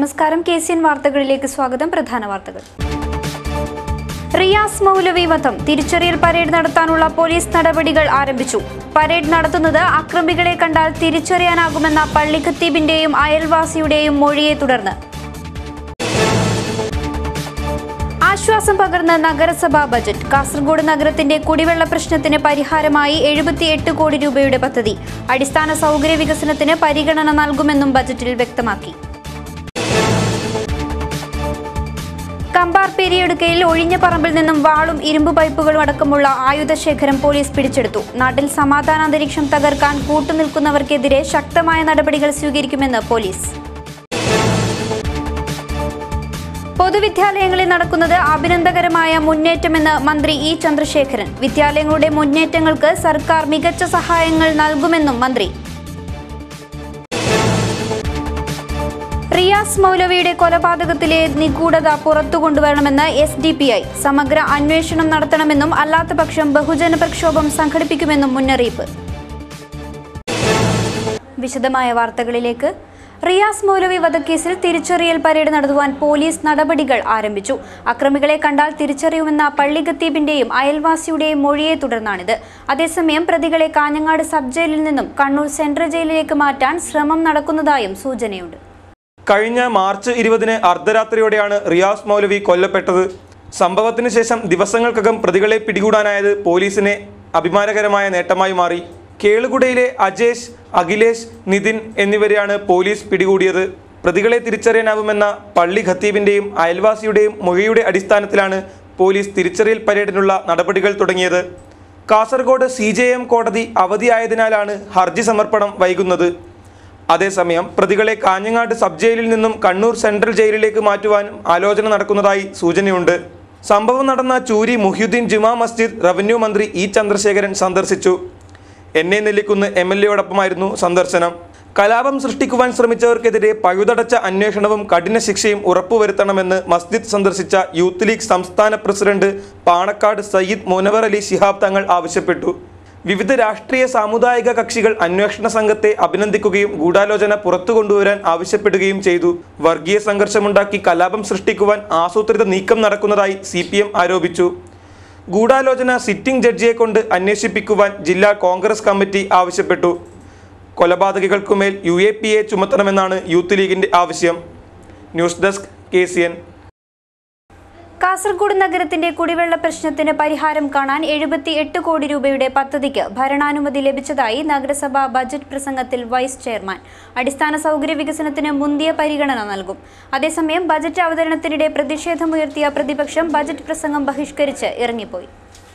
നമസ്കാരം K C N വാർത്തകളിലേക്ക് സ്വാഗതം പ്രധാന വാർത്തകൾ റിയാസ് മൗലവി വധം തിരിച്ചറിയൽ പരേഡ് നടത്താനുള്ള പോലീസ് നടപടികൾ ആരംഭിച്ചു പരേഡ് നടത്തുന്നത് അക്രമികളെ കണ്ടാൽ തിരിച്ചറിയാനാകുമെന്ന പള്ളി ഖത്തീബിന്റെയും അയൽവാസിയുടെയും മൊഴിയെ തുടർന്ന് ആശ്വാസം പകർന്ന നഗരസഭാ ബജറ്റ് കാസർഗോഡ് നഗരത്തിന്റെ കുടിവെള്ള പ്രശ്നത്തിന് പരിഹാരമായി എഴുപത്തിയെട്ട് കോടി രൂപയുടെ പദ്ധതി അടിസ്ഥാന സൗകര്യ വികസനത്തിന് പരിഗണന നൽകുമെന്നും ബജറ്റിൽ വ്യക്തമാക്കി കമ്പാർ പെരിയെടുക്കയിൽ ഒഴിഞ്ഞ പറമ്പിൽ നിന്നും വാളും ഇരുമ്പ് പൈപ്പുകളും അടക്കമുള്ള ആയുധശേഖരം പോലീസ് പിടിച്ചെടുത്തു നാട്ടിൽ സമാധാനാന്തരീക്ഷം തകർക്കാൻ കൂട്ടുനിൽക്കുന്നവർക്കെതിരെ ശക്തമായ നടപടികൾ സ്വീകരിക്കുമെന്ന് പോലീസ് പൊതുവിദ്യാലയങ്ങളിൽ നടക്കുന്നത് അഭിനന്ദകരമായ മുന്നേറ്റമെന്ന് മന്ത്രി ഇ ചന്ദ്രശേഖരൻ വിദ്യാലയങ്ങളുടെ മുന്നേറ്റങ്ങൾക്ക് സർക്കാർ മികച്ച സഹായങ്ങൾ നൽകുമെന്നും മന്ത്രി റിയാസ് മൗലവിയുടെ കൊലപാതകത്തിലെ നിഗൂഢത പുറത്തു കൊണ്ടുവരണമെന്ന് എസ് ഡി പി ഐ സമഗ്ര അന്വേഷണം നടത്തണമെന്നും അല്ലാത്തപക്ഷം ബഹുജന പ്രക്ഷോഭം സംഘടിപ്പിക്കുമെന്നും മുന്നറിയിപ്പ് വിശദമായ വാർത്തകളിലേക്ക് റിയാസ് മൗലവി വധക്കേസിൽ തിരിച്ചറിയൽ പരേഡ് നടത്തുവാൻ പോലീസ് നടപടികൾ ആരംഭിച്ചു അക്രമികളെ കണ്ടാൽ തിരിച്ചറിയുമെന്ന പള്ളി ഖത്തീബിന്റെയും അയൽവാസിയുടെയും മൊഴിയെ തുടർന്നാണിത് അതേസമയം പ്രതികളെ കാഞ്ഞങ്ങാട് സബ് ജയിലിൽ നിന്നും കണ്ണൂർ സെൻട്രൽ ജയിലിലേക്ക് മാറ്റാൻ ശ്രമം നടക്കുന്നതായും സൂചനയുണ്ട് കഴിഞ്ഞ മാർച്ച് ഇരുപതിന് അർദ്ധരാത്രിയോടെയാണ് റിയാസ് മൗലവി കൊല്ലപ്പെട്ടത് സംഭവത്തിന് ശേഷം ദിവസങ്ങൾക്കകം പ്രതികളെ പിടികൂടാനായത് പോലീസിനെ അഭിമാനകരമായ നേട്ടമായി മാറി കേളുകുടയിലെ അജേഷ് അഖിലേഷ് നിതിൻ എന്നിവരെയാണ് പോലീസ് പിടികൂടിയത് പ്രതികളെ തിരിച്ചറിയാനാവുമെന്ന പള്ളി ഖത്തീബിന്റെയും അയൽവാസിയുടെയും മൊഴിയുടെ അടിസ്ഥാനത്തിലാണ് പോലീസ് തിരിച്ചറിയൽ പരേഡിനുള്ള നടപടികൾ തുടങ്ങിയത് കാസർഗോഡ് സി കോടതി അവധിയായതിനാലാണ് ഹർജി സമർപ്പണം വൈകുന്നത് അതേസമയം പ്രതികളെ കാഞ്ഞങ്ങാട് സബ് ജയിലിൽ നിന്നും കണ്ണൂർ സെൻട്രൽ ജയിലിലേക്ക് മാറ്റുവാനും ആലോചന നടക്കുന്നതായി സൂചനയുണ്ട് സംഭവം നടന്ന ചൂരി മുഹ്യുദ്ദീൻ ജുമാ മസ്ജിദ് റവന്യൂ മന്ത്രി ഇ ചന്ദ്രശേഖരൻ സന്ദർശിച്ചു N A Nellikkunnu M L എയോടൊപ്പമായിരുന്നു സന്ദർശനം കലാപം സൃഷ്ടിക്കുവാൻ ശ്രമിച്ചവർക്കെതിരെ പഴുതടച്ച അന്വേഷണവും കഠിന ശിക്ഷയും ഉറപ്പുവരുത്തണമെന്ന് മസ്ജിദ് സന്ദർശിച്ച യൂത്ത് ലീഗ് സംസ്ഥാന പ്രസിഡന്റ് പാണക്കാട് സയ്യിദ് മുനവർ അലി ശിഹാബ് തങ്ങൾ ആവശ്യപ്പെട്ടു വിവിധ രാഷ്ട്രീയ സാമുദായിക കക്ഷികൾ അന്വേഷണ സംഘത്തെ അഭിനന്ദിക്കുകയും ഗൂഢാലോചന പുറത്തു കൊണ്ടുവരാൻ ആവശ്യപ്പെടുകയും ചെയ്തു വർഗീയ സംഘർഷമുണ്ടാക്കി കലാപം സൃഷ്ടിക്കുവാൻ ആസൂത്രിത നീക്കം നടക്കുന്നതായി സി ആരോപിച്ചു ഗൂഢാലോചന സിറ്റിംഗ് ജഡ്ജിയെ കൊണ്ട് അന്വേഷിപ്പിക്കുവാൻ ജില്ലാ കോൺഗ്രസ് കമ്മിറ്റി ആവശ്യപ്പെട്ടു കൊലപാതകികൾക്കുമേൽ യു എ പി എ ചുമത്തണമെന്നാണ് യൂത്ത് ലീഗിന്റെ ആവശ്യം news desk K C N Kasaragod നഗരത്തിന്റെ കുടിവെള്ള പ്രശ്നത്തിന് പരിഹാരം കാണാൻ എഴുപത്തി എട്ട് കോടി രൂപയുടെ പദ്ധതിക്ക് ഭരണാനുമതി ലഭിച്ചതായി നഗരസഭ ബജറ്റ് പ്രസംഗത്തിൽ വൈസ് ചെയർമാൻ അടിസ്ഥാന സൗകര്യ വികസനത്തിന് മുന്തിയ പരിഗണന നൽകും അതേസമയം ബജറ്റ് അവതരണത്തിനിടെ പ്രതിഷേധമുയർത്തിയ പ്രതിപക്ഷം ബജറ്റ് പ്രസംഗം ബഹിഷ്കരിച്ച് ഇറങ്ങിപ്പോയി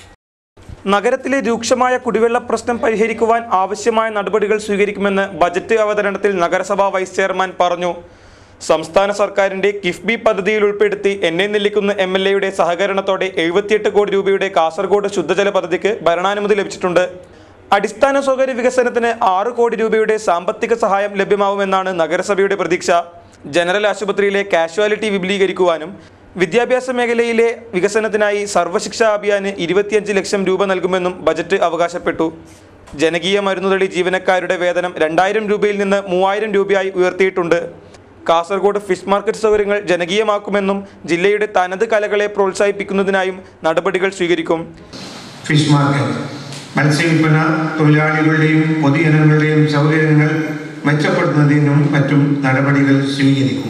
നഗരത്തിലെ രൂക്ഷമായ കുടിവെള്ള പ്രശ്നം പരിഹരിക്കുവാൻ ആവശ്യമായ നടപടികൾ സ്വീകരിക്കുമെന്ന് ബജറ്റ് അവതരണത്തിൽ നഗരസഭാ വൈസ് ചെയർമാൻ പറഞ്ഞു സംസ്ഥാന സർക്കാരിന്റെ കിഫ്ബി പദ്ധതിയിൽ ഉൾപ്പെടുത്തി എന്നെ നെല്ലിക്കുന്ന എം എൽ എയുടെ സഹകരണത്തോടെ എഴുപത്തിയെട്ട് കോടി രൂപയുടെ കാസർഗോഡ് ശുദ്ധജല പദ്ധതിക്ക് ഭരണാനുമതി ലഭിച്ചിട്ടുണ്ട് അടിസ്ഥാന സൗകര്യ വികസനത്തിന് ആറ് കോടി രൂപയുടെ സാമ്പത്തിക സഹായം ലഭ്യമാവുമെന്നാണ് നഗരസഭയുടെ പ്രതീക്ഷ ജനറൽ ആശുപത്രിയിലെ കാഷ്വാലിറ്റി വിപുലീകരിക്കുവാനും വിദ്യാഭ്യാസ മേഖലയിലെ വികസനത്തിനായി സർവശിക്ഷാ അഭിയാന് ഇരുപത്തിയഞ്ച് ലക്ഷം രൂപ നൽകുമെന്നും ബജറ്റ് അവകാശപ്പെട്ടു ജനകീയ മരുന്നുതളി ജീവനക്കാരുടെ വേതനം രണ്ടായിരം രൂപയിൽ നിന്ന് മൂവായിരം രൂപയായി ഉയർത്തിയിട്ടുണ്ട് കാസർഗോഡ് ഫിഷ് മാർക്കറ്റ് സൗകര്യങ്ങൾ ജനകീയമാക്കുമെന്നും ജില്ലയുടെ തനത് കലകളെ പ്രോത്സാഹിപ്പിക്കുന്നതിനായും നടപടികൾ സ്വീകരിക്കും ഫിഷ് മാർക്കറ്റ് മത്സ്യവിൽപ്പന തൊഴിലാളികളുടെയും പൊതുജനങ്ങളുടെയും സൗകര്യങ്ങൾ മെച്ചപ്പെടുത്തുന്നതിനും മറ്റും നടപടികൾ സ്വീകരിക്കും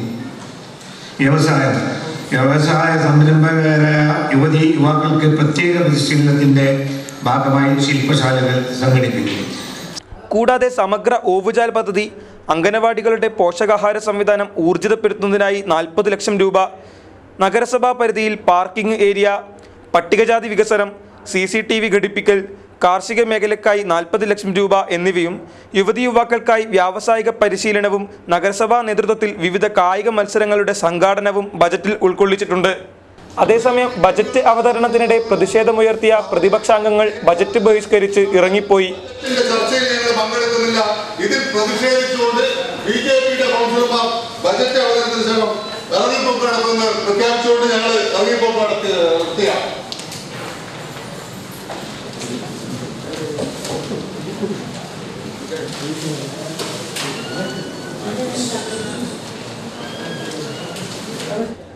വ്യവസായം വ്യവസായ സംരംഭകരായ യുവതി യുവാക്കൾക്ക് പ്രത്യേക പരിശീലനത്തിൻ്റെ ഭാഗമായി ശില്പശാലകൾ സംഘടിപ്പിക്കും കൂടാതെ സമഗ്ര ഓവുചാൽ പദ്ധതി അംഗനവാടികളുടെ പോഷകാഹാര സംവിധാനം ഊർജിതപ്പെടുത്തുന്നതിനായി നാൽപ്പത് ലക്ഷം രൂപ നഗരസഭാ പരിധിയിൽ പാർക്കിംഗ് ഏരിയ പട്ടികജാതി വികസനം സി സി ടി വി ഘടിപ്പിക്കൽ കാർഷിക മേഖലയ്ക്കായി നാൽപ്പത് ലക്ഷം രൂപ എന്നിവയും യുവതി യുവാക്കൾക്കായി വ്യാവസായിക പരിശീലനവും നഗരസഭാ നേതൃത്വത്തിൽ വിവിധ കായിക മത്സരങ്ങളുടെ സംഘാടനവും ബജറ്റിൽ ഉൾക്കൊള്ളിച്ചിട്ടുണ്ട് അതേസമയം ബജറ്റ് അവതരണത്തിനിടെ പ്രതിഷേധമുയർത്തിയ പ്രതിപക്ഷാംഗങ്ങൾ ബജറ്റ് ബഹിഷ്കരിച്ച് ഇറങ്ങിപ്പോയി ഇതിന്റെ ചർച്ചയിൽ ഞങ്ങൾ പങ്കെടുക്കുന്നില്ല ഇതിൽ പ്രതിഷേധിച്ചുകൊണ്ട് ബി ജെ പിയുടെ കൗൺസിലർമാർ ബജറ്റ് അവതരണത്തിന് ശേഷം ഇറങ്ങിപ്പോക്ക് നടത്തുമെന്ന് പ്രഖ്യാപിച്ചുകൊണ്ട് ഞങ്ങൾ ഇറങ്ങിപ്പോക്ക് നടത്തി നടത്തിയ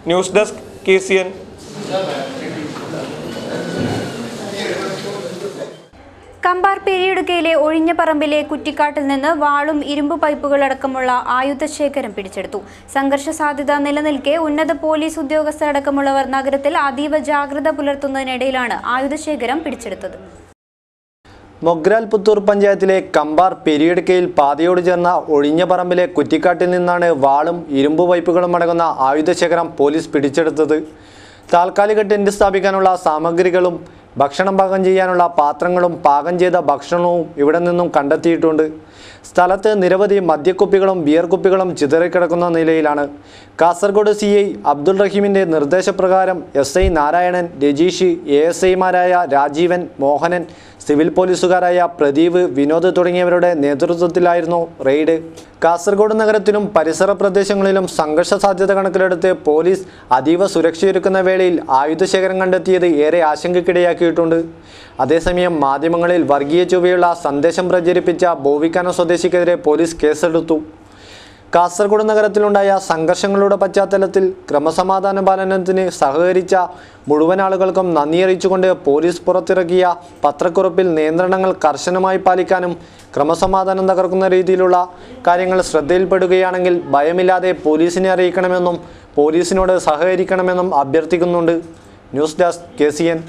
news desk K C N Kambar പെരിയിടുകയിലെ ഒഴിഞ്ഞ പറമ്പിലെ കുറ്റിക്കാട്ടിൽ നിന്ന് വാളും ഇരുമ്പ് പൈപ്പുകളടക്കമുള്ള ആയുധശേഖരം പിടിച്ചെടുത്തു സംഘർഷ സാധ്യത നിലനിൽക്കെ ഉന്നത പോലീസ് ഉദ്യോഗസ്ഥരടക്കമുള്ളവർ നഗരത്തിൽ അതീവ ജാഗ്രത പുലർത്തുന്നതിനിടയിലാണ് ആയുധശേഖരം പിടിച്ചെടുത്തത് മൊഗ്രാൽ പുത്തൂർ പഞ്ചായത്തിലെ കമ്പാർ പെരിയടുക്കയിൽ പാതയോട് ചേർന്ന ഒഴിഞ്ഞ പറമ്പിലെ കുറ്റിക്കാട്ടിൽ നിന്നാണ് വാളും ഇരുമ്പ് പൈപ്പുകളും അടങ്ങുന്ന ആയുധശേഖരം പോലീസ് പിടിച്ചെടുത്തത് താൽക്കാലിക ടെന്റ് സ്ഥാപിക്കാനുള്ള സാമഗ്രികളും ഭക്ഷണം പാകം ചെയ്യാനുള്ള പാത്രങ്ങളും പാകം ചെയ്ത ഭക്ഷണവും ഇവിടെ നിന്നും കണ്ടെത്തിയിട്ടുണ്ട് സ്ഥലത്ത് നിരവധി മദ്യക്കുപ്പികളും ബിയർ കുപ്പികളും ചിതറിക്കിടക്കുന്ന നിലയിലാണ് കാസർഗോഡ് സി ഐ അബ്ദുൾ റഹീമിൻ്റെ നിർദ്ദേശപ്രകാരം S I Narayanan Rajeesh A S ഐമാരായ രാജീവൻ മോഹനൻ സിവിൽ പോലീസുകാരായ പ്രദീപ് വിനോദ് തുടങ്ങിയവരുടെ നേതൃത്വത്തിലായിരുന്നു റെയ്ഡ് കാസർഗോഡ് നഗരത്തിലും പരിസര പ്രദേശങ്ങളിലും സംഘർഷ സാധ്യത കണക്കിലെടുത്ത് പോലീസ് അതീവ സുരക്ഷയൊരുക്കുന്ന വേളയിൽ ആയുധശേഖരം കണ്ടെത്തിയത് ഏറെ ആശങ്കയ്ക്കിടയാക്കിയിട്ടുണ്ട് അതേസമയം മാധ്യമങ്ങളിൽ വർഗീയ ചൊവ്വയുള്ള സന്ദേശം പ്രചരിപ്പിച്ച ബോവിക്കാന സ്വദേശിക്കെതിരെ പോലീസ് കേസെടുത്തു കാസർഗോഡ് നഗരത്തിലുണ്ടായ സംഘർഷങ്ങളുടെ പശ്ചാത്തലത്തിൽ ക്രമസമാധാന പാലനത്തിന് സഹകരിച്ച മുഴുവൻ ആളുകൾക്കും നന്ദി അറിയിച്ചുകൊണ്ട് പോലീസ് പുറത്തിറക്കിയ പത്രക്കുറിപ്പിൽ നിയന്ത്രണങ്ങൾ കർശനമായി പാലിക്കാനും ക്രമസമാധാനം തകർക്കുന്ന രീതിയിലുള്ള കാര്യങ്ങൾ ശ്രദ്ധയിൽപ്പെടുകയാണെങ്കിൽ ഭയമില്ലാതെ പോലീസിനെ അറിയിക്കണമെന്നും പോലീസിനോട് സഹകരിക്കണമെന്നും അഭ്യർത്ഥിക്കുന്നുണ്ട് news desk K C N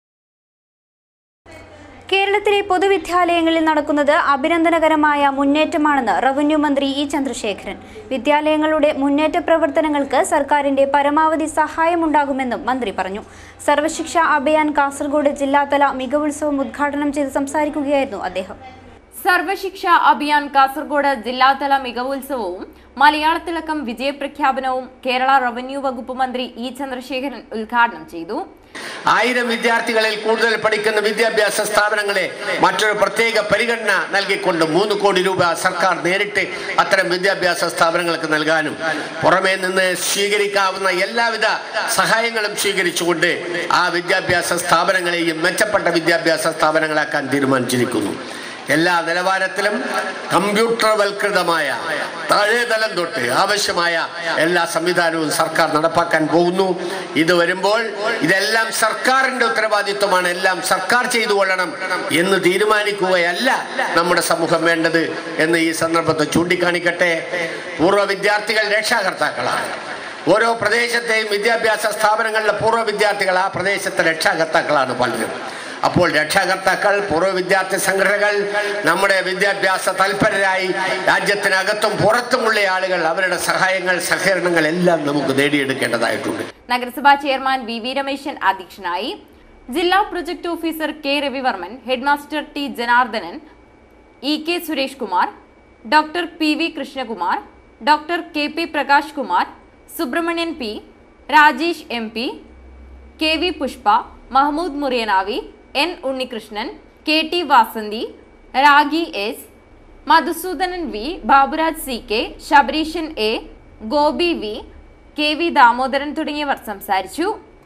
കേരളത്തിലെ പൊതുവിദ്യാലയങ്ങളിൽ നടക്കുന്നത് അഭിനന്ദനകരമായ മുന്നേറ്റമാണെന്ന് റവന്യൂ മന്ത്രി ഇ ചന്ദ്രശേഖരൻ വിദ്യാലയങ്ങളുടെ മുന്നേറ്റ പ്രവർത്തനങ്ങൾക്ക് സർക്കാരിന്റെ പരമാവധി സഹായമുണ്ടാകുമെന്നും മന്ത്രി പറഞ്ഞു സർവശിക്ഷ അഭിയാൻ കാസർഗോഡ് ജില്ലാതല മികവുത്സവം ഉദ്ഘാടനം ചെയ്ത് സംസാരിക്കുകയായിരുന്നു അദ്ദേഹം സർവശിക്ഷ അഭിയാൻ കാസർഗോഡ് ജില്ലാതല മികവുത്സവവും മലയാളത്തിളക്കം വിജയപ്രഖ്യാപനവും കേരള റവന്യൂ വകുപ്പ് മന്ത്രി ഇ ചന്ദ്രശേഖരൻ ഉദ്ഘാടനം ചെയ്തു ആയിരം വിദ്യാർത്ഥികളിൽ കൂടുതൽ പഠിക്കുന്ന വിദ്യാഭ്യാസ സ്ഥാപനങ്ങളെ മറ്റൊരു പ്രത്യേക പരിഗണന നൽകിക്കൊണ്ട് മൂന്ന് കോടി രൂപ സർക്കാർ നേരിട്ട് അത്തരം വിദ്യാഭ്യാസ സ്ഥാപനങ്ങൾക്ക് നൽകാനും പുറമേ നിന്ന് സ്വീകരിക്കാവുന്ന എല്ലാവിധ സഹായങ്ങളും സ്വീകരിച്ചുകൊണ്ട് ആ വിദ്യാഭ്യാസ സ്ഥാപനങ്ങളെയും മെച്ചപ്പെട്ട വിദ്യാഭ്യാസ സ്ഥാപനങ്ങളാക്കാൻ തീരുമാനിച്ചിരിക്കുന്നു എല്ലാ നിലവാരത്തിലും കമ്പ്യൂട്ടർവൽകൃതമായ താഴേതലം തൊട്ട് ആവശ്യമായ എല്ലാ സംവിധാനവും സർക്കാർ നടപ്പാക്കാൻ പോകുന്നു ഇത് വരുമ്പോൾ ഇതെല്ലാം സർക്കാരിന്റെ ഉത്തരവാദിത്വമാണ് എല്ലാം സർക്കാർ ചെയ്തു കൊള്ളണം എന്ന് തീരുമാനിക്കുകയല്ല നമ്മുടെ സമൂഹം വേണ്ടത് എന്ന് ഈ സന്ദർഭത്തിൽ ചൂണ്ടിക്കാണിക്കട്ടെ പൂർവ്വ വിദ്യാർത്ഥികൾ രക്ഷാകർത്താക്കളാണ് ഓരോ പ്രദേശത്തെയും വിദ്യാഭ്യാസ സ്ഥാപനങ്ങളിലെ പൂർവ്വ വിദ്യാർത്ഥികൾ ആ പ്രദേശത്തെ രക്ഷാകർത്താക്കളാണ് പലരും അപ്പോൾ രക്ഷാകർത്താക്കൾ പൂർവ്വ വിദ്യാർത്ഥി സംഘടനകൾ നമ്മുടെ വിദ്യാഭ്യാസ തൽപരരായി രാജ്യത്തിനകത്തും പുറത്തുമുള്ള ആളുകൾ അവരുടെ സഹായങ്ങൾ സഹകരണങ്ങൾ എല്ലാം നമുക്ക് നേടിയെടുക്കേണ്ടതായിട്ടുണ്ട് നഗരസഭാ ചെയർമാൻ വി വി രമേശൻ അധ്യക്ഷനായി ജില്ലാ project officer K Ravivarman headmaster T Janardhanan E K Suresh Kumar doctor P V Krishnakumar doctor K P Prakash Kumar Subrahmanyan P Rajesh M P K V Pushpa Mahmood Muriyanavi N Unnikrishnan K T Vasanthi Ragi S Madhusoodanan V Baburaj C K Sabareeshan A Gopi V K V Damodaran തുടങ്ങിയവർ സംസാരിച്ചു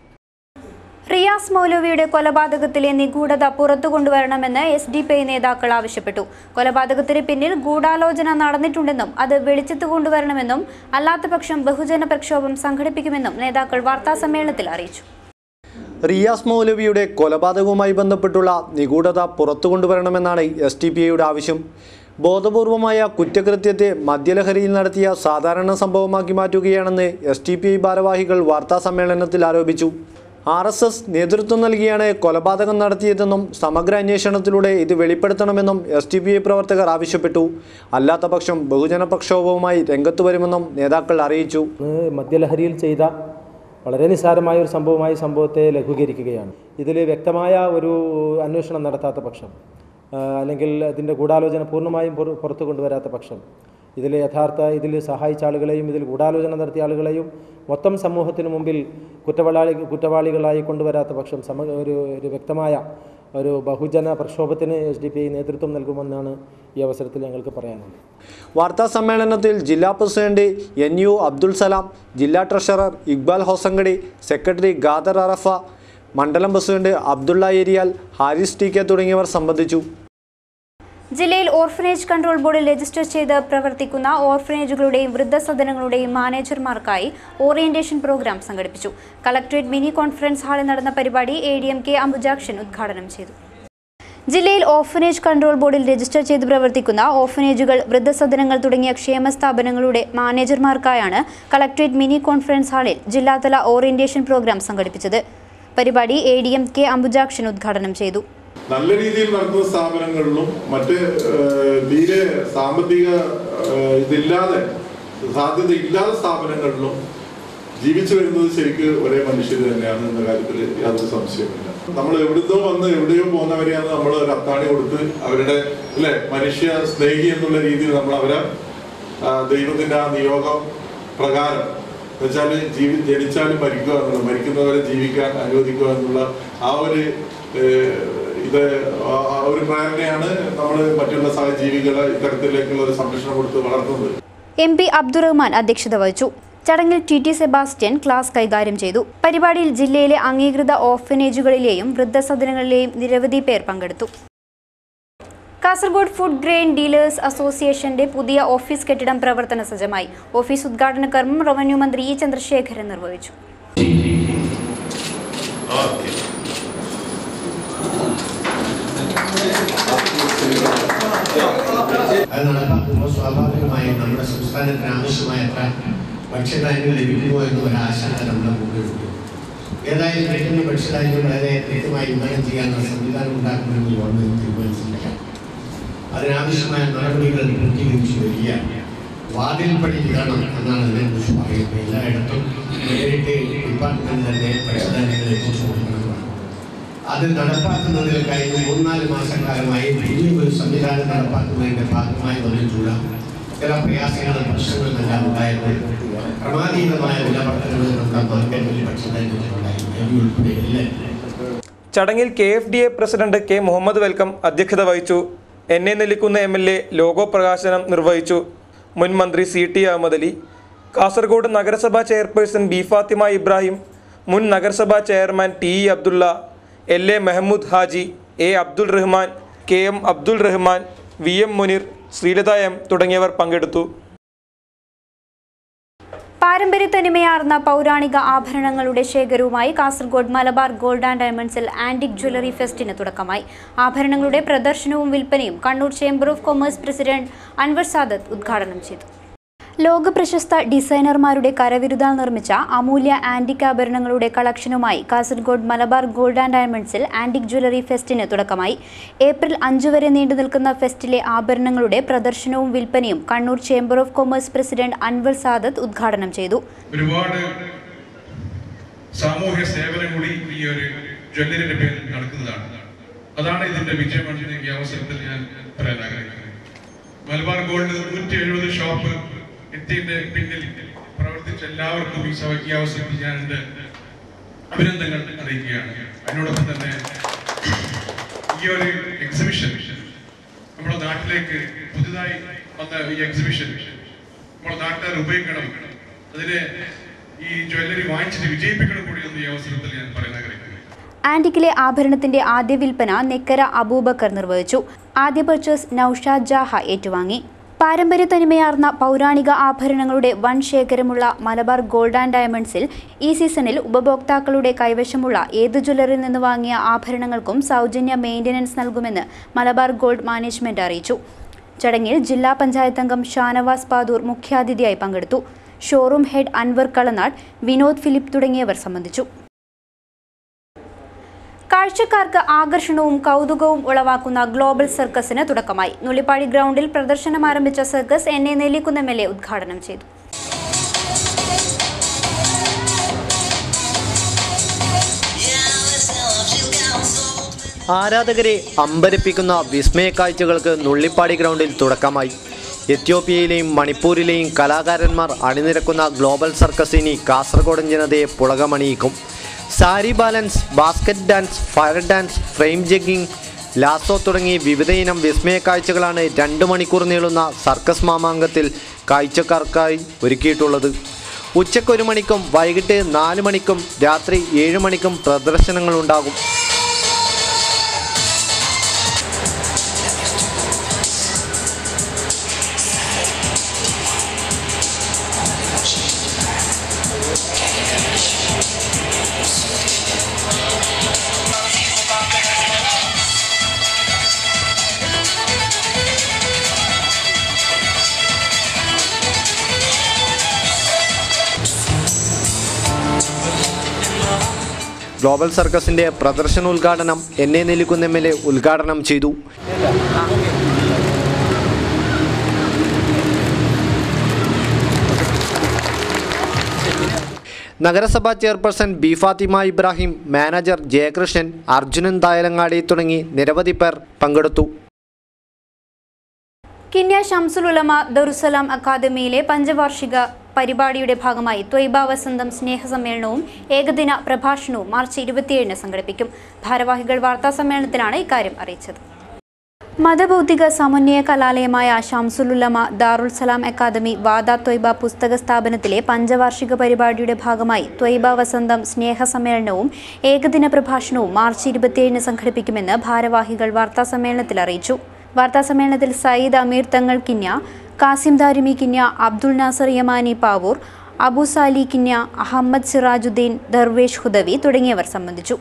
റിയാസ് മൗലവിയുടെ കൊലപാതകത്തിലെ നിഗൂഢത പുറത്തു കൊണ്ടുവരണമെന്ന് S D P I നേതാക്കൾ ആവശ്യപ്പെട്ടു കൊലപാതകത്തിന് പിന്നിൽ ഗൂഢാലോചന നടന്നിട്ടുണ്ടെന്നും അത് വെളിച്ചത്ത് കൊണ്ടുവരണമെന്നും അല്ലാത്തപക്ഷം ബഹുജന പ്രക്ഷോഭം സംഘടിപ്പിക്കുമെന്നും നേതാക്കൾ വാർത്താസമ്മേളനത്തിൽ അറിയിച്ചു റിയാസ് മൗലവിയുടെ കൊലപാതകവുമായി ബന്ധപ്പെട്ടുള്ള നിഗൂഢത പുറത്തു കൊണ്ടുവരണമെന്നാണ് എസ് ടി പി ഐയുടെ ആവശ്യം ബോധപൂർവമായ കുറ്റകൃത്യത്തെ മദ്യലഹരിയിൽ നടത്തിയ സാധാരണ സംഭവമാക്കി മാറ്റുകയാണെന്ന് എസ് ടി പി ഐ ഭാരവാഹികൾ വാർത്താസമ്മേളനത്തിൽ ആരോപിച്ചു ആർ എസ് എസ് നേതൃത്വം നൽകിയാണ് കൊലപാതകം നടത്തിയതെന്നും സമഗ്ര അന്വേഷണത്തിലൂടെ ഇത് വെളിപ്പെടുത്തണമെന്നും എസ് ടി പി ഐ പ്രവർത്തകർ ആവശ്യപ്പെട്ടു അല്ലാത്ത പക്ഷം ബഹുജന പ്രക്ഷോഭവുമായി രംഗത്ത് വരുമെന്നും നേതാക്കൾ അറിയിച്ചു ഇന്ന് മദ്യലഹരിയിൽ ചെയ്ത വളരെ നിസ്സാരമായ ഒരു സംഭവമായി സംഭവത്തെ ലഘൂകരിക്കുകയാണ് ഇതിൽ വ്യക്തമായ ഒരു അന്വേഷണം നടത്താത്ത പക്ഷം ആ, അല്ലെങ്കിൽ അതിൻ്റെ ഗൂഢാലോചന പൂർണ്ണമായും പുറ- പുറത്തു കൊണ്ടുവരാത്ത പക്ഷം ഇതിൽ യഥാർത്ഥ ഇതിൽ സഹായിച്ച ആളുകളെയും ഇതിൽ ഗൂഢാലോചന നടത്തിയ ആളുകളെയും മൊത്തം സമൂഹത്തിന് മുമ്പിൽ കുറ്റവാളി കുറ്റവാളികളായി കൊണ്ടുവരാത്ത പക്ഷം സമ ഒരു ഒരു വ്യക്തമായ ഒരു ബഹുജന പ്രക്ഷോഭത്തിന് എസ് ഡി പി ഐ നേതൃത്വം നൽകുമെന്നാണ് ഈ അവസരത്തിൽ ഞങ്ങൾക്ക് പറയാനുള്ളത് വാർത്താ സമ്മേളനത്തിൽ ജില്ലാ president N U Abdul Salam ജില്ലാ ട്രഷറർ ഇക്ബാൽ ഹൊസങ്കടി സെക്രട്ടറി ഖാദർ അറഫ മണ്ഡലം president Abdulla Eriyal Haris T K തുടങ്ങിയവർ സംബന്ധിച്ചു ജില്ലയിൽ ഓർഫനേജ് കൺട്രോൾ ബോർഡിൽ രജിസ്റ്റർ ചെയ്ത് പ്രവർത്തിക്കുന്ന ഓർഫനേജുകളുടെയും വൃദ്ധസദനങ്ങളുടെയും മാനേജർമാർക്കായി ഓറിയന്റേഷൻ പ്രോഗ്രാം സംഘടിപ്പിച്ചു കളക്ടറേറ്റ് മിനി കോൺഫറൻസ് ഹാളിൽ നടന്ന പരിപാടി A D M K Ambujakshan ഉദ്ഘാടനം ചെയ്തു ജില്ലയിൽ ഓർഫനേജ് കൺട്രോൾ ബോർഡിൽ രജിസ്റ്റർ ചെയ്ത് പ്രവർത്തിക്കുന്ന ഓർഫനേജുകൾ വൃദ്ധസദനങ്ങൾ തുടങ്ങിയ ക്ഷേമ സ്ഥാപനങ്ങളുടെ മാനേജർമാർക്കായാണ് കളക്ടറേറ്റ് മിനി കോൺഫറൻസ് ഹാളിൽ ജില്ലാതല ഓറിയന്റേഷൻ പ്രോഗ്രാം സംഘടിപ്പിച്ചത് പരിപാടി A D M K Ambujakshan ഉദ്ഘാടനം ചെയ്തു നല്ല രീതിയിൽ നടത്തുന്ന സ്ഥാപനങ്ങളിലും മറ്റ് ഏഹ്, തീരെ സാമ്പത്തിക ഏഹ്, ഇതില്ലാതെ സാധ്യത ഇല്ലാത്ത സ്ഥാപനങ്ങളിലും ജീവിച്ചു വരുന്നത് ശരിക്ക് ഒരേ മനുഷ്യർ തന്നെയാണ് എന്ന കാര്യത്തിൽ യാതൊരു സംശയമില്ല നമ്മൾ എവിടുന്നോ വന്ന് എവിടെയോ പോകുന്നവരെയാണ് നമ്മൾ ഒരു അത്താണി കൊടുത്ത് അവരുടെ അല്ലെ മനുഷ്യ സ്നേഹി എന്നുള്ള രീതിയിൽ നമ്മൾ അവരെ ആ, ദൈവത്തിന്റെ ആ നിയോഗം പ്രകാരം എന്നുവെച്ചാല് ജീവി ജനിച്ചാലും മരിക്കുക എന്നുള്ളത് മരിക്കുന്നവരെ ജീവിക്കാൻ അനുവദിക്കുക എന്നുള്ള ആ ഒരു ഏഹ്, ഇത് ആ- ആ ഒരു പ്രേരണയാണ് നമ്മൾ മറ്റുള്ള സഹജീവികളെ ഇത്തരത്തിലേക്കുള്ള ഒരു സംരക്ഷണം കൊടുത്ത് വളർത്തുന്നത് എം പി അബ്ദുറഹ്മാൻ അധ്യക്ഷത വഹിച്ചു ചടങ്ങിൽ ടി ടി സെബാസ്റ്റ്യൻ ക്ലാസ് കൈകാര്യം ചെയ്തു പരിപാടിയിൽ ജില്ലയിലെ അംഗീകൃത ഓർഫനേജുകളിലെയും വൃദ്ധസദനങ്ങളിലെയും നിരവധി പേർ പങ്കെടുത്തു കാസർഗോഡ് ഫുഡ് ഗ്രെയിൻ ഡീലേഴ്സ് അസോസിയേഷന്റെ പുതിയ ഓഫീസ് കെട്ടിടം പ്രവർത്തന സജ്ജമായി ഓഫീസ് ഉദ്ഘാടന കർമ്മം റവന്യൂ മന്ത്രി ഇ ചന്ദ്രശേഖരൻ നിർവഹിച്ചു അത് നടപ്പാക്കുമ്പോൾ സ്വാഭാവികമായും നമ്മുടെ സംസ്ഥാനത്തിന് ആവശ്യമായത്ര ഭക്ഷ്യധാന്യങ്ങൾ ലഭിക്കുമോ എന്ന ഒരു ആശങ്ക നമ്മുടെ മുമ്പിലുണ്ട് ഏതായാലും കിട്ടുന്ന ഭക്ഷ്യധാന്യം വളരെ കൃത്യമായി വിതരണം ചെയ്യാനുള്ള സംവിധാനം ഉണ്ടാക്കണമെന്ന് ഗവൺമെന്റ് തീരുമാനിച്ചിരിക്കാം അതിനാവശ്യമായ നടപടികൾ പൂർത്തീകരിച്ചു വരികയാണ് വാതിൽപ്പടി വിതരണം എന്നാണ് ഇതിനെക്കുറിച്ച് പറയുന്നത് എല്ലായിടത്തും നേരിട്ട് ഡിപ്പാർട്ട്മെന്റ് തന്നെ ഭക്ഷ്യധാന്യങ്ങൾ എത്തിച്ചു കൊടുക്കണമെന്നാണ് അത് നടപ്പാക്കുന്നതിൽ കഴിഞ്ഞ മൂന്നാല് മാസക്കാലമായി വലിയ ഒരു സംവിധാനം നടപ്പാക്കുന്നതിന്റെ ഭാഗമായി വന്നിട്ടുള്ള ചില പ്രയാസങ്ങളും പ്രശ്നങ്ങളും എല്ലാം ഉണ്ടായത് ക്രമാതീതമായ വിലവർദ്ധനകൾ നമ്മുടെ മാർക്കറ്റിൽ ഭക്ഷ്യധാന്യത്തിലുണ്ടായി അരി ഉൾപ്പെടെ എല്ലാം ചടങ്ങിൽ K F D A president K Muhammad welcome അധ്യക്ഷത വഹിച്ചു N A Nellikkunnu M L A logo പ്രകാശനം നിർവഹിച്ചു മുൻ മന്ത്രി സി ടി അഹമ്മദ് അലി കാസർഗോഡ് നഗരസഭാ ചെയർപേഴ്സൺ ബി ഫാത്തിമ ഇബ്രാഹിം മുൻ നഗരസഭാ chairman T E Abdulla L A Mahmood Haji A Abdul Rahman K M Abdul Rahman V M Muneer Sreelatha M തുടങ്ങിയവർ പങ്കെടുത്തു പാരമ്പര്യ തനിമയാർന്ന പൗരാണിക ആഭരണങ്ങളുടെ ശേഖരവുമായി കാസർഗോഡ് മലബാർ ഗോൾഡ് ആൻഡ് ഡയമണ്ട്സിൽ ആന്റിക് ജ്വല്ലറി ഫെസ്റ്റിന് തുടക്കമായി ആഭരണങ്ങളുടെ പ്രദർശനവും വിൽപ്പനയും Kannur chamber of commerce president Anwar Sadath ഉദ്ഘാടനം ചെയ്തു ലോക പ്രശസ്ത ഡിസൈനർമാരുടെ കരവിരുതാൽ നിർമ്മിച്ച അമൂല്യ ആന്റിക് ആഭരണങ്ങളുടെ കളക്ഷനുമായി കാസർഗോഡ് മലബാർ ഗോൾഡ് ആൻഡ് ഡയമണ്ട്സിൽ ആന്റിക് ജ്വല്ലറി ഫെസ്റ്റിന് തുടക്കമായി ഏപ്രിൽ അഞ്ച് വരെ നീണ്ടു നിൽക്കുന്ന ഫെസ്റ്റിലെ ആഭരണങ്ങളുടെ പ്രദർശനവും വിൽപ്പനയും Kannur chamber of commerce president Anwar Sadath ഉദ്ഘാടനം ചെയ്തു ഒരുപാട് സാമൂഹ്യ സേവനം കൂടി ഈ ഒരു ജ്വല്ലറിയുടെ പേരിൽ നടക്കുന്നതാണ് അതാണ് ഇതിന്റെ വിജയമെന്ന് ഈ അവസരത്തിൽ ഞാൻ പറയാൻ ആഗ്രഹിക്കുന്നത് മലബാർ ഗോൾഡ് നൂറ്റി എഴുപത് ഷോപ്പ് എത്തിയതിന്റെ പിന്നിൽ പ്രവർത്തിച്ച എല്ലാവർക്കും ഈ സഭ ഈ അവസരത്തിൽ ഞാൻ എന്റെ അഭിനന്ദനങ്ങൾ അറിയിക്കുകയാണ് അതിനോടൊപ്പം തന്നെ ഈ ഒരു എക്സിബിഷൻ നമ്മുടെ നാട്ടിലേക്ക് പുതുതായി വന്ന ഈ എക്സിബിഷൻ നമ്മുടെ നാട്ടുകാർ ഉപയോഗിക്കണം അതിനെ ഈ ജ്വല്ലറി വാങ്ങിച്ചിട്ട് വിജയിപ്പിക്കണം കൂടി എന്ന് ഈ അവസരത്തിൽ ഞാൻ പറയാൻ ആഗ്രഹിക്കുന്നു ആന്റിക്കിലെ ആഭരണത്തിന്റെ ആദ്യ വിൽപ്പന നെക്കര അബൂബക്കർ നിർവഹിച്ചു ആദ്യ പർച്ചേസ് നൌഷാദ് ജാഹ ഏറ്റുവാങ്ങി പാരമ്പര്യ തനിമയാർന്ന പൗരാണിക ആഭരണങ്ങളുടെ വൻ ശേഖരമുള്ള മലബാർ ഗോൾഡ് ആൻഡ് ഡയമണ്ട്സിൽ ഈ സീസണിൽ ഉപഭോക്താക്കളുടെ കൈവശമുള്ള ഏത് ജ്വല്ലറിയിൽ നിന്ന് വാങ്ങിയ ആഭരണങ്ങൾക്കും സൗജന്യ മെയിൻ്റനൻസ് നൽകുമെന്ന് മലബാർ ഗോൾഡ് മാനേജ്മെന്റ് അറിയിച്ചു ചടങ്ങിൽ ജില്ലാ പഞ്ചായത്ത് അംഗം ഷാനവാസ് പാദൂർ മുഖ്യാതിഥിയായി പങ്കെടുത്തു showroom head Anwar Kalanad Vinod Philip തുടങ്ങിയവർ സംബന്ധിച്ചു കാഴ്ചക്കാർക്ക് ആകർഷണവും കൗതുകവും ഉളവാക്കുന്ന ഗ്ലോബൽ സർക്കസിന് തുടക്കമായി നുള്ളിപ്പാടി ഗ്രൗണ്ടിൽ പ്രദർശനം ആരംഭിച്ച circus N A Nellikkunnu M L A ഉദ്ഘാടനം ചെയ്തു ആരാധകരെ അമ്പരപ്പിക്കുന്ന വിസ്മയ കാഴ്ചകൾക്ക് നുള്ളിപ്പാടി ഗ്രൗണ്ടിൽ തുടക്കമായി എത്യോപ്യയിലെയും മണിപ്പൂരിലെയും കലാകാരന്മാർ അണിനിരക്കുന്ന ഗ്ലോബൽ സർക്കസ് ഇനി കാസർഗോഡൻ ജനതയെ പുളകമണിയിക്കും sari balance basket dance fire dance frame juggling lasso തുടങ്ങി വിവിധയിനം വിസ്മയ കാഴ്ചകളാണ് രണ്ട് മണിക്കൂർ നീളുന്ന സർക്കസ് മാമാങ്കത്തിൽ കാഴ്ചക്കാർക്കായി ഒരുക്കിയിട്ടുള്ളത് ഉച്ചയ്ക്ക് ഒരു മണിക്കും വൈകിട്ട് നാല് മണിക്കും രാത്രി ഏഴ് മണിക്കും പ്രദർശനങ്ങളുണ്ടാകും ഗ്ലോബൽ സർക്കസിന്റെ പ്രദർശനോദ്ഘാടനം N A Nellikkunnu M L A ഉദ്ഘാടനം ചെയ്തു നഗരസഭാ chairperson B Fathima Ibrahim manager Jayakrishnan Arjunan Thayalangadi തുടങ്ങി നിരവധി പേർ പങ്കെടുത്തു കിന്യ ഷംസുൽ ഉലമ ദറുസലാം അക്കാദമിയിലെ പഞ്ചവാർഷിക പരിപാടിയുടെ ഭാഗമായി ത്വയ്ബ വസന്തം സ്നേഹസമ്മേളനവും ഏകദിന പ്രഭാഷണവും മാർച്ച് ഇരുപത്തിയേഴിന് സംഘടിപ്പിക്കും ഭാരവാഹികൾ വാർത്താ സമ്മേളനത്തിലാണ് ഇക്കാര്യം അറിയിച്ചത് മതബൗദ്ധിക സമന്വയ കലാലയമായ ഷംസുലുലമ ദാറുൽ സലാം അക്കാദമി വാദ ത്വയ്ബ പുസ്തക സ്ഥാപനത്തിലെ പഞ്ചവാർഷിക പരിപാടിയുടെ ഭാഗമായി ത്വയ്ബ വസന്തം സ്നേഹ സമ്മേളനവും ഏകദിന പ്രഭാഷണവും മാർച്ച് ഇരുപത്തിയേഴിന് സംഘടിപ്പിക്കുമെന്ന് ഭാരവാഹികൾ വാർത്താ സമ്മേളനത്തിൽ അറിയിച്ചു വാർത്താ സമ്മേളനത്തിൽ സയ്യിദ് അമീർ തങ്ങൾ കിന്യ കാസിം ദാരിമി കിന്യ അബ്ദുൾ നാസർ യമാനി പാവൂർ അബു സാലി കിന്യ അഹമ്മദ് സിറാജുദ്ദീൻ ദർവേഷ് ഹുദവി തുടങ്ങിയവർ സംബന്ധിച്ചു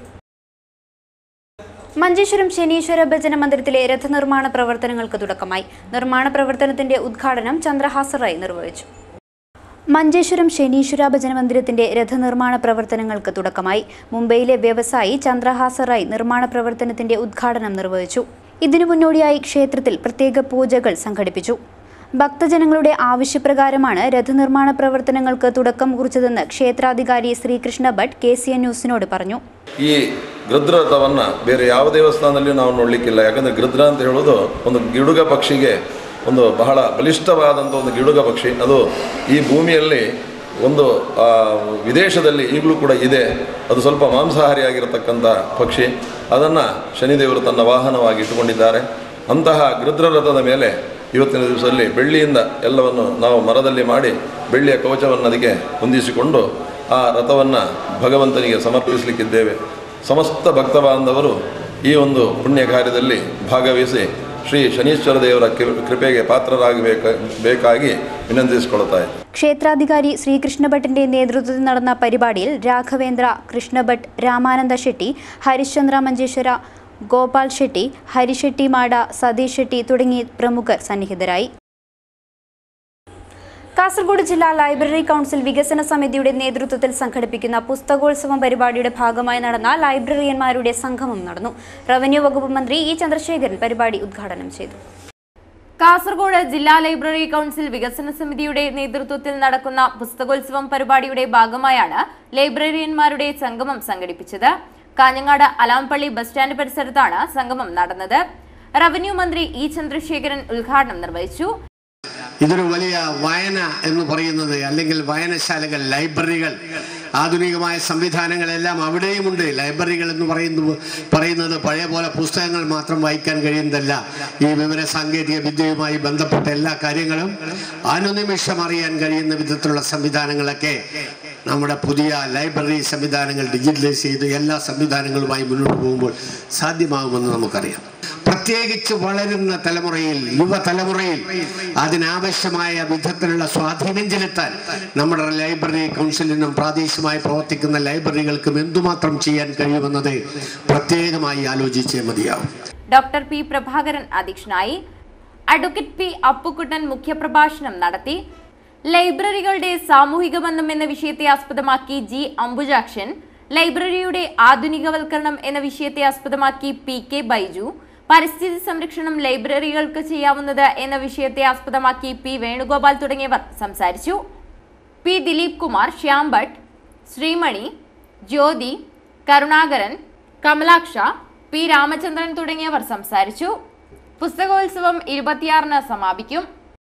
മഞ്ചേശ്വരം ശനീശ്വര ഭജന മന്ദിരത്തിലെ രഥനിർമ്മാണ പ്രവർത്തനങ്ങൾക്ക് തുടക്കമായി നിർമ്മാണ പ്രവർത്തനത്തിന്റെ ഉദ്ഘാടനം ചന്ദ്രഹാസ റായ് നിർവഹിച്ചു മഞ്ചേശ്വരം ശനീശ്വര ഭജന മന്ദിരത്തിന്റെ രഥനിർമ്മാണ പ്രവർത്തനങ്ങൾക്ക് തുടക്കമായി മുംബൈയിലെ വ്യവസായി ചന്ദ്രഹാസ റായ് നിർമ്മാണ പ്രവർത്തനത്തിന്റെ ഉദ്ഘാടനം നിർവഹിച്ചു ഇതിനു മുന്നോടിയായി ക്ഷേത്രത്തിൽ പ്രത്യേക പൂജകൾ സംഘടിപ്പിച്ചു ഭക്തജനങ്ങളുടെ ആവശ്യപ്രകാരമാണ് രഥനിർമ്മാണ പ്രവർത്തനങ്ങൾക്ക് തുടക്കം കുറിച്ചതെന്ന് ക്ഷേത്രാധികാരി Srikrishna Bhat K C N ന്യൂസിനോട് പറഞ്ഞു ಈ ಗೃಧ್ರಥವನ್ನು ಬೇರೆ ಯಾವ ದೇವಸ್ಥಾನದಲ್ಲಿಯೂ ನಾವು ನೋಡಲಿಕ್ಕಿಲ್ಲ ಯಾಕಂದರೆ ಗೃಧ್ರ ಅಂತ ಹೇಳೋದು ಒಂದು ಗಿಡುಗ ಪಕ್ಷಿಗೆ ಒಂದು ಬಹಳ ಬಲಿಷ್ಠವಾದಂಥ ಒಂದು ಗಿಡುಗ ಪಕ್ಷಿ ಅದು ಈ ಭೂಮಿಯಲ್ಲಿ ಒಂದು ಆ, ವಿದೇಶದಲ್ಲಿ ಈಗಲೂ ಕೂಡ ಇದೆ ಅದು ಸ್ವಲ್ಪ ಮಾಂಸಾಹಾರಿಯಾಗಿರತಕ್ಕಂಥ ಪಕ್ಷಿ ಅದನ್ನು ಶನಿದೇವರು ತನ್ನ ವಾಹನವಾಗಿ ಇಟ್ಟುಕೊಂಡಿದ್ದಾರೆ ಅಂತಹ ಗೃಧ್ರ ರಥದ ಮೇಲೆ ಇವತ್ತಿನ ದಿವಸದಲ್ಲಿ ಬೆಳ್ಳಿಯಿಂದ ಎಲ್ಲವನ್ನು ನಾವು ಮರದಲ್ಲಿ ಮಾಡಿ ಬೆಳ್ಳಿಯ ಕವಚವನ್ನು ಅದಕ್ಕೆ ಹೊಂದಿಸಿಕೊಂಡು ಆ ರಥವನ್ನು ಭಗವಂತನಿಗೆ ಸಮರ್ಪಿಸಲಿಕ್ಕಿದ್ದೇವೆ ಸಮಸ್ತ ಭಕ್ತ ಬಾಂಧವರು ಈ ಒಂದು ಪುಣ್ಯ ಕಾರ್ಯದಲ್ಲಿ ಭಾಗವಹಿಸಿ ಶ್ರೀ ಶನೀಶ್ವರ ದೇವರ ಕೃ- ಕೃಪೆಗೆ ಪಾತ್ರರಾಗಬೇಕ ಬೇಕಾಗಿ ವಿನಂತಿಸಿಕೊಳ್ತಾ ಇದ್ದೇನೆ ക്ഷേത്രാധികാരി ശ്രീകൃഷ്ണ ഭട്ടിന്റെ നേതൃത്വത്തിൽ നടന്ന പരിപാടിയിൽ രാഘവേന്ദ്ര കൃഷ്ണഭട്ട് രാമാനന്ദ ഷെട്ടി ഹരിശ്ചന്ദ്ര മഞ്ചേശ്വര ഗോപാൽ ഷെട്ടി ഹരിഷെട്ടി മാട സതീഷ് ഷെട്ടി തുടങ്ങി പ്രമുഖർ സന്നിഹിതരായി കാസർഗോഡ് ജില്ലാ ലൈബ്രറി കൗൺസിൽ വികസന സമിതിയുടെ നേതൃത്വത്തിൽ സംഘടിപ്പിക്കുന്ന പുസ്തകോത്സവം പരിപാടിയുടെ ഭാഗമായി നടന്ന ലൈബ്രറിയന്മാരുടെ സംഗമം നടന്നു റവന്യൂ വകുപ്പ് മന്ത്രി ഇ ചന്ദ്രശേഖരൻ പരിപാടി ഉദ്ഘാടനം ചെയ്തു കാസർഗോഡ് ജില്ലാ ലൈബ്രറി കൗൺസിൽ വികസന സമിതിയുടെ നേതൃത്വത്തിൽ നടക്കുന്ന പുസ്തകോത്സവം പരിപാടിയുടെ ഭാഗമായാണ് ലൈബ്രറിയന്മാരുടെ സംഗമം സംഘടിപ്പിച്ചത് കാഞ്ഞങ്ങാട് അലാംപള്ളി ബസ് സ്റ്റാൻഡ് പരിസരത്താണ് സംഗമം നടന്നത് റവന്യൂ മന്ത്രി ഇ ചന്ദ്രശേഖരൻ ഉദ്ഘാടനം നിർവഹിച്ചു ഇതൊരു വലിയ വായന എന്ന് പറയുന്നത് അല്ലെങ്കിൽ വായനശാലകൾ ലൈബ്രറികൾ ആധുനികമായ സംവിധാനങ്ങളെല്ലാം അവിടെയുമുണ്ട് ലൈബ്രറികൾ എന്ന് പറയുന്നത് പറയുന്നത് പഴയ പോലെ പുസ്തകങ്ങൾ മാത്രം വായിക്കാൻ കഴിയുന്നതല്ല ഈ വിവര സാങ്കേതിക വിദ്യയുമായി ബന്ധപ്പെട്ട എല്ലാ കാര്യങ്ങളും അനുനിമിഷം അറിയാൻ കഴിയുന്ന വിധത്തിലുള്ള സംവിധാനങ്ങളൊക്കെ നമ്മുടെ പുതിയ ലൈബ്രറി സംവിധാനങ്ങൾ ഡിജിറ്റലൈസ് ചെയ്ത് എല്ലാ സംവിധാനങ്ങളുമായി മുന്നോട്ട് പോകുമ്പോൾ സാധ്യമാകുമെന്ന് നമുക്കറിയാം പ്രത്യേകിച്ച് വളരുന്ന തലമുറയിൽ യുവതലമുറയിൽ അതിനാവശ്യമായ വിധത്തിലുള്ള സ്വാധീനം ചെലുത്താൻ നമ്മുടെ ലൈബ്രറി കൗൺസിലിനും പ്രാദേശികമായി പ്രവർത്തിക്കുന്ന ലൈബ്രറികൾക്കും എന്തുമാത്രം ചെയ്യാൻ കഴിയുമെന്നത് പ്രത്യേകമായി ആലോചിച്ചേ മതിയാവും ഡോക്ടർ പി പ്രഭാകരൻ അധ്യക്ഷനായി അഡ്വക്കേറ്റ് പി അപ്പുക്കുട്ടൻ മുഖ്യപ്രഭാഷണം നടത്തി ലൈബ്രറികളുടെ സാമൂഹിക ബന്ധം എന്ന വിഷയത്തെ ആസ്പദമാക്കി ജി അംബുജാക്ഷൻ ലൈബ്രറിയുടെ ആധുനികവൽക്കരണം എന്ന വിഷയത്തെ ആസ്പദമാക്കി പി കെ ബൈജു പരിസ്ഥിതി സംരക്ഷണം ലൈബ്രറികൾക്ക് ചെയ്യാവുന്നത് എന്ന വിഷയത്തെ ആസ്പദമാക്കി പി വേണുഗോപാൽ തുടങ്ങിയവർ സംസാരിച്ചു പി ദിലീപ് കുമാർ ശ്യാം ഭട്ട് ശ്രീമണി ജ്യോതി കരുണാകരൻ കമലാക്ഷ പി രാമചന്ദ്രൻ തുടങ്ങിയവർ സംസാരിച്ചു പുസ്തകോത്സവം ഇരുപത്തിയാറിന് സമാപിക്കും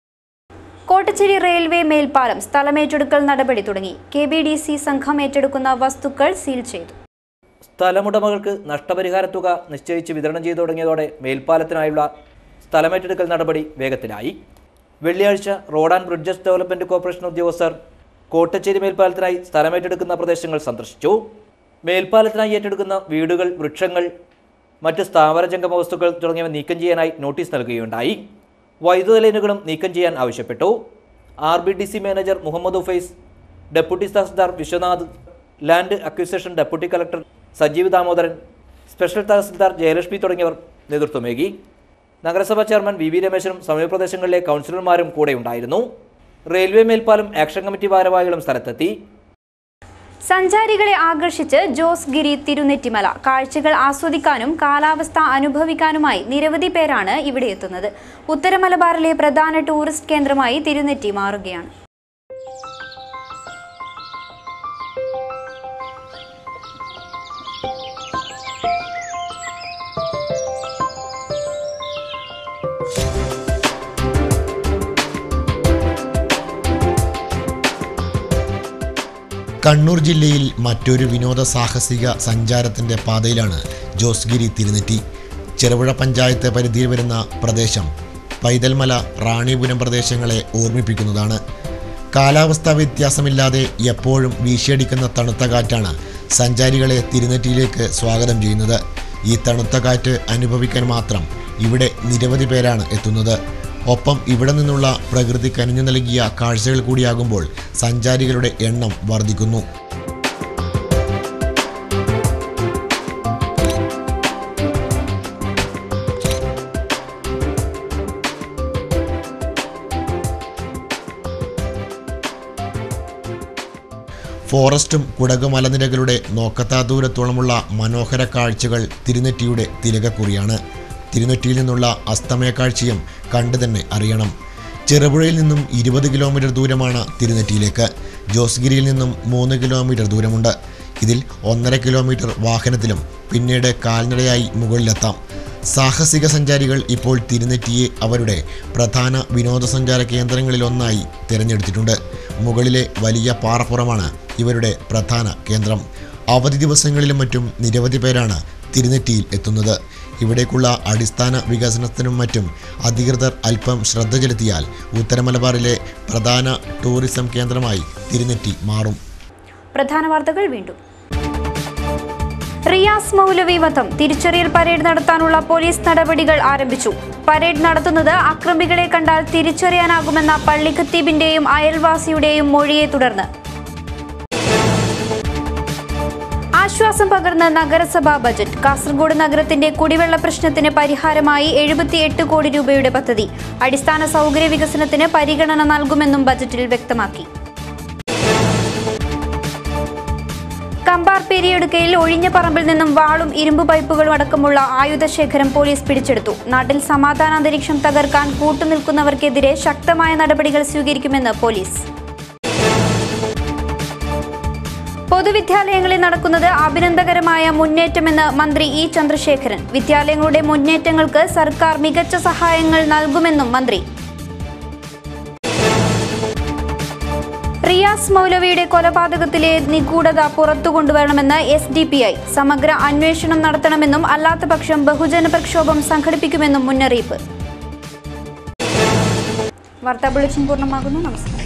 കോട്ടച്ചേരി റെയിൽവേ മേൽപ്പാലം സ്ഥലമേറ്റെടുക്കൽ നടപടി തുടങ്ങി കെ ബി ഡി സി സംഘം ഏറ്റെടുക്കുന്ന വസ്തുക്കൾ സീൽ ചെയ്തു സ്ഥലമുടമകൾക്ക് നഷ്ടപരിഹാര തുക നിശ്ചയിച്ച് വിതരണം ചെയ്തു തുടങ്ങിയതോടെ മേൽപ്പാലത്തിനായുള്ള സ്ഥലമേറ്റെടുക്കൽ നടപടി വേഗത്തിലായി വെള്ളിയാഴ്ച road and bridges development corporation ഉദ്യോഗസ്ഥർ കോട്ടച്ചേരി മേൽപ്പാലത്തിനായി സ്ഥലമേറ്റെടുക്കുന്ന പ്രദേശങ്ങൾ സന്ദർശിച്ചു മേൽപ്പാലത്തിനായി ഏറ്റെടുക്കുന്ന വീടുകൾ വൃക്ഷങ്ങൾ മറ്റ് സ്ഥാവരജംഗമ വസ്തുക്കൾ തുടങ്ങിയവ നീക്കം ചെയ്യാനായി നോട്ടീസ് നൽകുകയുണ്ടായി വൈദ്യുത ലൈനുകളും നീക്കം ചെയ്യാൻ ആവശ്യപ്പെട്ടു R B D C manager Muhammad Ufais deputy tahsildar Vishwanath land acquisition deputy collector Sajeev Damodaran special tahsildar Jayalakshmi തുടങ്ങിയവർ നേതൃത്വമേകി നഗരസഭാ ചെയർമാൻ വി വി രമേശനും സമീപപ്രദേശങ്ങളിലെ കൗൺസിലർമാരും കൂടെയുണ്ടായിരുന്നു റെയിൽവേ മേൽപ്പാലം ആക്ഷൻ കമ്മിറ്റി ഭാരവാഹികളും സ്ഥലത്തെത്തി സഞ്ചാരികളെ ആകർഷിച്ച് ജോസ് ഗിരി തിരുനെറ്റിമല കാഴ്ചകൾ ആസ്വദിക്കാനും കാലാവസ്ഥ അനുഭവിക്കാനുമായി നിരവധി പേരാണ് ഇവിടെ എത്തുന്നത് ഉത്തര മലബാറിലെ പ്രധാന ടൂറിസ്റ്റ് കേന്ദ്രമായി തിരുനെറ്റി മാറുകയാണ് കണ്ണൂർ ജില്ലയിൽ മറ്റൊരു വിനോദ സാഹസിക സഞ്ചാരത്തിൻ്റെ പാതയിലാണ് ജോസ്ഗിരി തിരുനെറ്റി ചെറുപുഴ പഞ്ചായത്ത് പരിധിയിൽ വരുന്ന പ്രദേശം പൈതൽമല റാണിപുരം പ്രദേശങ്ങളെ ഓർമ്മിപ്പിക്കുന്നതാണ് കാലാവസ്ഥാ വ്യത്യാസമില്ലാതെ എപ്പോഴും വീശിയടിക്കുന്ന തണുത്ത കാറ്റാണ് സഞ്ചാരികളെ തിരുനെറ്റിയിലേക്ക് സ്വാഗതം ചെയ്യുന്നത് ഈ തണുത്ത കാറ്റ് അനുഭവിക്കാൻ മാത്രം ഇവിടെ നിരവധി പേരാണ് എത്തുന്നത് ഒപ്പം ഇവിടെ നിന്നുള്ള പ്രകൃതി കനിഞ്ഞു നൽകിയ കാഴ്ചകൾ കൂടിയാകുമ്പോൾ സഞ്ചാരികളുടെ എണ്ണം വർദ്ധിക്കുന്നു ഫോറസ്റ്റും കുടക് മലനിരകളുടെ നോക്കത്താ ദൂരത്തോളമുള്ള മനോഹര കാഴ്ചകൾ തിരുനെറ്റിയുടെ തിലകക്കുറിയാണ് തിരുനെറ്റിയിൽ നിന്നുള്ള അസ്തമയ കാഴ്ചയും കണ്ടു തന്നെ അറിയണം ചെറുപുഴയിൽ നിന്നും ഇരുപത് കിലോമീറ്റർ ദൂരമാണ് തിരുനെറ്റിയിലേക്ക് ജോസ്ഗിരിയിൽ നിന്നും മൂന്ന് കിലോമീറ്റർ ദൂരമുണ്ട് ഇതിൽ ഒന്നര കിലോമീറ്റർ വാഹനത്തിലും പിന്നീട് കാൽനടയായി മുകളിലെത്താം സാഹസിക സഞ്ചാരികൾ ഇപ്പോൾ തിരുനെറ്റിയെ അവരുടെ പ്രധാന വിനോദസഞ്ചാര കേന്ദ്രങ്ങളിലൊന്നായി തിരഞ്ഞെടുത്തിട്ടുണ്ട് മുകളിലെ വലിയ പാറപ്പുറമാണ് ഇവരുടെ പ്രധാന കേന്ദ്രം അവധി ദിവസങ്ങളിലും മറ്റും നിരവധി പേരാണ് തിരുനെറ്റിയിൽ എത്തുന്നത് ഇവിടേക്കുള്ള അടിസ്ഥാന വികസനത്തിനും മറ്റും അധികൃതർ അല്പം ശ്രദ്ധ ചെലുത്തിയാൽ ഉത്തരമലബാറിലെ പ്രധാന ടൂറിസം കേന്ദ്രമായി തിരുനെറ്റി മാറും പ്രധാന വാർത്തകൾ വീണ്ടും റിയാസ് മൗലവി വധം തിരിച്ചറിയൽ പരേഡ് നടത്താനുള്ള പോലീസ് നടപടികൾ ആരംഭിച്ചു പരേഡ് നടത്തുന്നത് അക്രമികളെ കണ്ടാൽ തിരിച്ചറിയാനാകുമെന്ന പള്ളി ഖത്തീബിന്റെയും അയൽവാസിയുടെയും മൊഴിയെ തുടർന്ന് ആശ്വാസം പകർന്ന നഗരസഭാ ബജറ്റ് കാസർഗോഡ് നഗരത്തിന്റെ കുടിവെള്ള പ്രശ്നത്തിന് പരിഹാരമായി എഴുപത്തിയെട്ട് കോടി രൂപയുടെ പദ്ധതി അടിസ്ഥാന സൗകര്യ വികസനത്തിന് പരിഗണന നൽകുമെന്നും ബജറ്റിൽ വ്യക്തമാക്കി കമ്പാർ പെരിയെടുക്കയിൽ ഒഴിഞ്ഞ പറമ്പിൽ നിന്നും വാളും ഇരുമ്പ് പൈപ്പുകളും അടക്കമുള്ള ആയുധശേഖരം പോലീസ് പിടിച്ചെടുത്തു നാട്ടിൽ സമാധാന അന്തരീക്ഷം തകർക്കാൻ കൂട്ടുനിൽക്കുന്നവർക്കെതിരെ ശക്തമായ നടപടികൾ സ്വീകരിക്കുമെന്ന് പോലീസ് പൊതുവിദ്യാലയങ്ങളിൽ നടക്കുന്നത് അഭിനന്ദകരമായ മുന്നേറ്റമെന്ന് മന്ത്രി ഇ ചന്ദ്രശേഖരൻ വിദ്യാലയങ്ങളുടെ മുന്നേറ്റങ്ങൾക്ക് സർക്കാർ മികച്ച സഹായങ്ങൾ നൽകുമെന്നും മന്ത്രി റിയാസ് മൗലവിയുടെ കൊലപാതകത്തിലെ നിഗൂഢത പുറത്തു കൊണ്ടുവരണമെന്ന് എസ് ഡി പി ഐ സമഗ്ര അന്വേഷണം നടത്തണമെന്നും അല്ലാത്തപക്ഷം ബഹുജന പ്രക്ഷോഭം സംഘടിപ്പിക്കുമെന്നും മുന്നറിയിപ്പ് വാർത്താ ബുള്ളറ്റിൻ പൂർണ്ണമാകുന്നു നമസ്കാരം